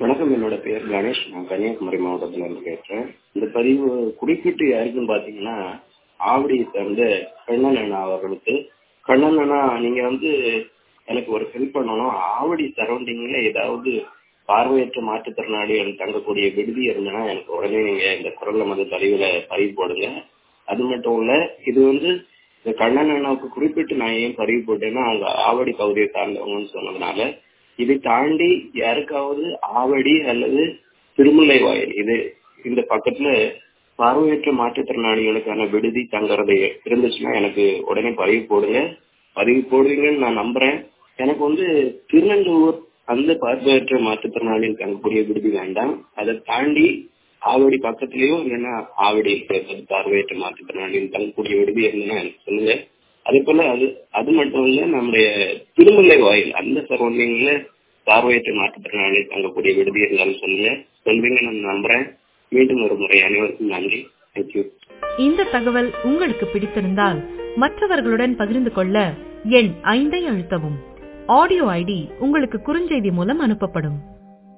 வணக்கம் என்னோட பேர் கணேஷ் நான் கன்னியாகுமரி மாவட்டத்துல இருந்து பேசுறேன் இந்த பதிவு குறிப்பிட்டு யாருக்குன்னு பாத்தீங்கன்னா ஆவடியை சேர்ந்த கண்ணன் அண்ணா அவர்களுக்கு கண்ணன் அண்ணா நீங்க வந்து எனக்கு ஒரு ஹெல்ப் பண்ணணும் ஆவடி சரௌண்டிங்ல ஏதாவது பார்வையற்ற மாற்றுத்திறனாளிகள் தங்கக்கூடிய விடுதி இருந்தனா எனக்கு உடனே நீங்க இந்த குரல் நமது பதிவுல பதிவு போடுங்க அது மட்டும் இல்ல இது வந்து இந்த கண்ணன் அண்ணாவுக்கு குறிப்பிட்டு நான் ஏன் பதிவு போட்டேன்னா அவங்க ஆவடி பகுதியை சார்ந்தவங்கன்னு சொன்னதுனால இதை தாண்டி யாருக்காவது ஆவடி அல்லது திருமுல்லை வாயில் இது இந்த பக்கத்துல பார்வையற்ற மாற்றுத்திறனாளிகளுக்கான விடுதி தங்குறது இருந்துச்சுன்னா எனக்கு உடனே பதிவு போடுங்க பதிவு போடுவீங்கன்னு நான் நம்புறேன் எனக்கு வந்து திருநெல்வேலூர் அந்த பார்வையற்ற மாற்றுத்திறனாளிகள் தங்கக்கூடிய விடுதி வேண்டாம் அதை தாண்டி ஆவடி பக்கத்துலயும் இல்லைன்னா ஆவடி பார்வையற்ற மாற்றுத்திறனாளிகள் தங்கக்கூடிய விடுதி இருந்ததுன்னா எனக்கு சொல்லுங்க அதே போல அது அது மட்டும் இல்ல நம்முடைய திருமலை வாயில் அந்த சரௌண்டிங்ல பார்வையற்ற மாற்றுத்திறனாளிகள் தங்கக்கூடிய விடுதி இருந்தாலும் சொல்லுங்க சொல்வீங்க நான் நம்புறேன் மீண்டும் ஒரு முறை அனைவருக்கும் நன்றி தேங்க்யூ இந்த தகவல் உங்களுக்கு பிடித்திருந்தால் மற்றவர்களுடன் பகிர்ந்து கொள்ள எண் ஐந்தை அழுத்தவும் ஆடியோ ஐடி உங்களுக்கு குறுஞ்செய்தி மூலம் அனுப்பப்படும்